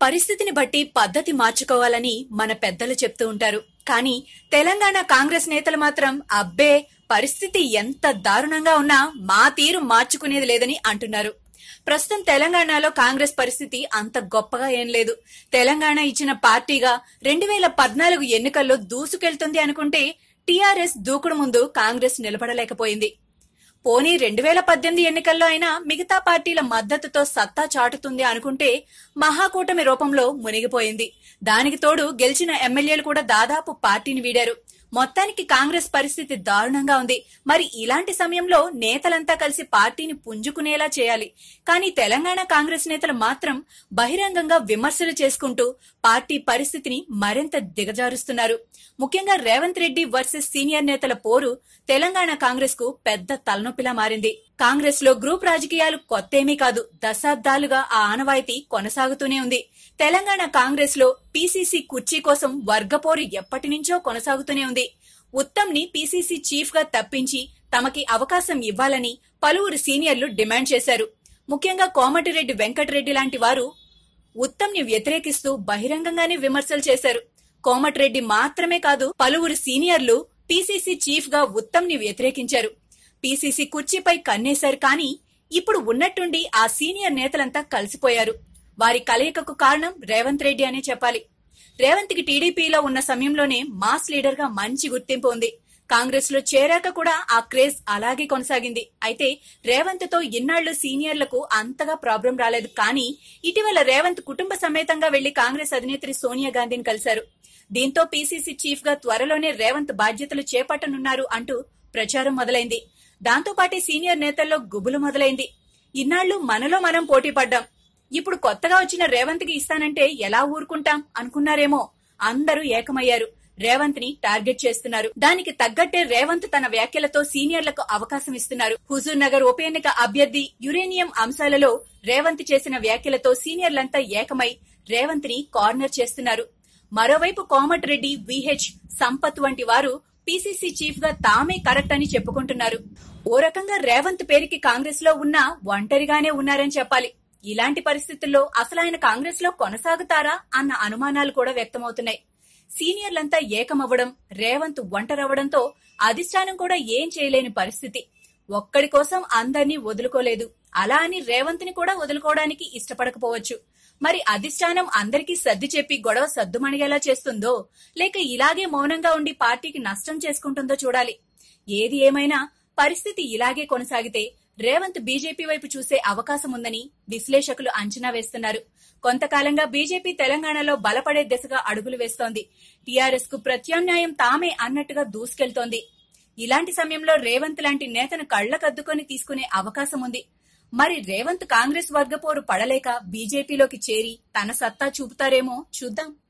పరిస్థితిని బట్టి పద్ధతి మార్చుకోవాలని మన పెద్దలు చెప్తూ ఉంటారు కానీ తెలంగాణ కాంగ్రెస్ నేతలు మాత్రం అబ్బే పరిస్థితి ఎంత దారుణంగా ఉన్నా మా తీరు మార్చుకునేది లేదని అంటున్నారు ప్రస్తుతం తెలంగాణలో కాంగ్రెస్ పరిస్థితి అంత గొప్పగా ఏం లేదు తెలంగాణ ఇచ్చిన పార్టీగా రెండు వేల పద్నాలుగు ఎన్నికల్లో దూసుకెళ్తుంది అనుకుంటే టీఆర్ఎస్ దూకుడు ముందు కాంగ్రెస్ నిలబడలేకపోయింది పోనీ రెండు వేల పద్దెనిమిది ఎన్నికల్లో అయినా మిగతా పార్టీల మద్దతుతో సత్తా చాటుతుంది అనుకుంటే మహాకూటమి రూపంలో మునిగిపోయింది దానికి తోడు గెలిచిన ఎమ్మెల్యేలు కూడా దాదాపు పార్టీని వీడారు మొత్తానికి కాంగ్రెస్ పరిస్థితి దారుణంగా ఉంది మరి ఇలాంటి సమయంలో నేతలంతా కలిసి పార్టీని పుంజుకునేలా చేయాలి కానీ తెలంగాణ కాంగ్రెస్ నేతలు మాత్రం బహిరంగంగా విమర్శలు చేసుకుంటూ పార్టీ పరిస్థితిని మరింత దిగజారుస్తున్నారు ముఖ్యంగా రేవంత్ రెడ్డి వర్సెస్ సీనియర్ నేతల పోరు తెలంగాణ కాంగ్రెస్ కు పెద్ద తలనొప్పిలా మారింది కాంగ్రెస్ లో గ్రూప్ రాజకీయాలు కొత్తేమీ కాదు దశాబ్దాలుగా ఆ ఆనవాయితీ కొనసాగుతూనే ఉంది తెలంగాణ కాంగ్రెస్ లో పీసీసీ కుర్చీ కోసం వర్గపోరు ఎప్పటి నుంచో కొనసాగుతూనే ఉంది ఉత్తమ్ ని పీసీసీ చీఫ్ గా తప్పించి తమకి అవకాశం ఇవ్వాలని పలువురు సీనియర్లు డిమాండ్ చేశారు ముఖ్యంగా కోమటిరెడ్డి వెంకటరెడ్డి లాంటి వారు ఉత్తమ్ ని వ్యతిరేకిస్తూ బహిరంగంగానే విమర్శలు చేశారు కోమటిరెడ్డి మాత్రమే కాదు పలువురు సీనియర్లు పీసీసీ చీఫ్ గా ఉత్తమ్ ని వ్యతిరేకించారు పీసీసీ కుర్చీపై కన్నేశారు కానీ ఇప్పుడు ఉన్నట్టుండి ఆ సీనియర్ నేతలంతా కలిసిపోయారు వారి కలయికకు కారణం రేవంత్ రెడ్డి అనే చెప్పాలి రేవంత్ కి టీడీపీలో ఉన్న సమయంలోనే మాస్ లీడర్ గా మంచి గుర్తింపు ఉంది కాంగ్రెస్ లో చేరాక కూడా ఆ క్రేజ్ అలాగే కొనసాగింది అయితే రేవంత్ తో ఇన్నాళ్లు సీనియర్లకు అంతగా ప్రాబ్లం రాలేదు కానీ ఇటీవల రేవంత్ కుటుంబ సమేతంగా వెళ్లి కాంగ్రెస్ అధినేత్రి సోనియా గాంధీని కలిశారు దీంతో పీసీసీ చీఫ్ గా త్వరలోనే రేవంత్ బాధ్యతలు చేపట్టనున్నారు అంటూ ప్రచారం మొదలైంది దాంతో పాటే సీనియర్ నేతల్లో గుబులు మొదలైంది ఇన్నాళ్లు మనలో మనం పోటీ పడ్డాం ఇప్పుడు కొత్తగా వచ్చిన రేవంత్ కి ఇస్తానంటే ఎలా ఊరుకుంటాం అనుకున్నారేమో అందరూ ఏకమయ్యారు రేవంత్ ని టార్గెట్ చేస్తున్నారు దానికి తగ్గట్టే రేవంత్ తన వ్యాఖ్యలతో సీనియర్లకు అవకాశం ఇస్తున్నారు హుజూర్ నగర్ ఉప ఎన్నిక అభ్యర్థి యురేనియం అంశాలలో రేవంత్ చేసిన వ్యాఖ్యలతో సీనియర్లంతా ఏకమై రేవంత్ ని కార్నర్ చేస్తున్నారు మరోవైపు కోమటిరెడ్డి విహెచ్ సంపత్ వంటి వారు పీసీసీ చీఫ్ గా తామే కరెక్ట్ అని చెప్పుకుంటున్నారు ఓ రకంగా రేవంత్ పేరుకి కాంగ్రెస్ లో ఉన్నా ఒంటరిగానే ఉన్నారని చెప్పాలి ఇలాంటి పరిస్థితుల్లో అసలు ఆయన కాంగ్రెస్ లో కొనసాగుతారా అన్న అనుమానాలు కూడా వ్యక్తమవుతున్నాయి సీనియర్లంతా ఏకమవ్వడం రేవంత్ ఒంటరవ్వడంతో అధిష్టానం కూడా ఏం చేయలేని పరిస్థితి ఒక్కడి కోసం అందర్నీ వదులుకోలేదు అలా అని రేవంత్ ని కూడా వదులుకోవడానికి ఇష్టపడకపోవచ్చు మరి అధిష్టానం అందరికీ సర్ది చెప్పి గొడవ సద్దుమణిగేలా చేస్తుందో లేక ఇలాగే మౌనంగా ఉండి పార్టీకి నష్టం చేసుకుంటుందో చూడాలి ఏది ఏమైనా పరిస్థితి ఇలాగే కొనసాగితే రేవంత్ బీజేపీ వైపు చూసే అవకాశం ఉందని విశ్లేషకులు అంచనా వేస్తున్నారు కొంతకాలంగా బీజేపీ తెలంగాణలో బలపడే దిశగా అడుగులు వేస్తోంది టీఆర్ఎస్ కు ప్రత్యామ్నాయం తామే అన్నట్టుగా దూసుకెళ్తోంది ఇలాంటి సమయంలో రేవంత్ లాంటి నేతను కళ్లకద్దుకొని తీసుకునే అవకాశం ఉంది మరి రేవంత్ కాంగ్రెస్ వర్గపోరు పడలేక బీజేపీలోకి చేరి తన సత్తా చూపుతారేమో చూద్దాం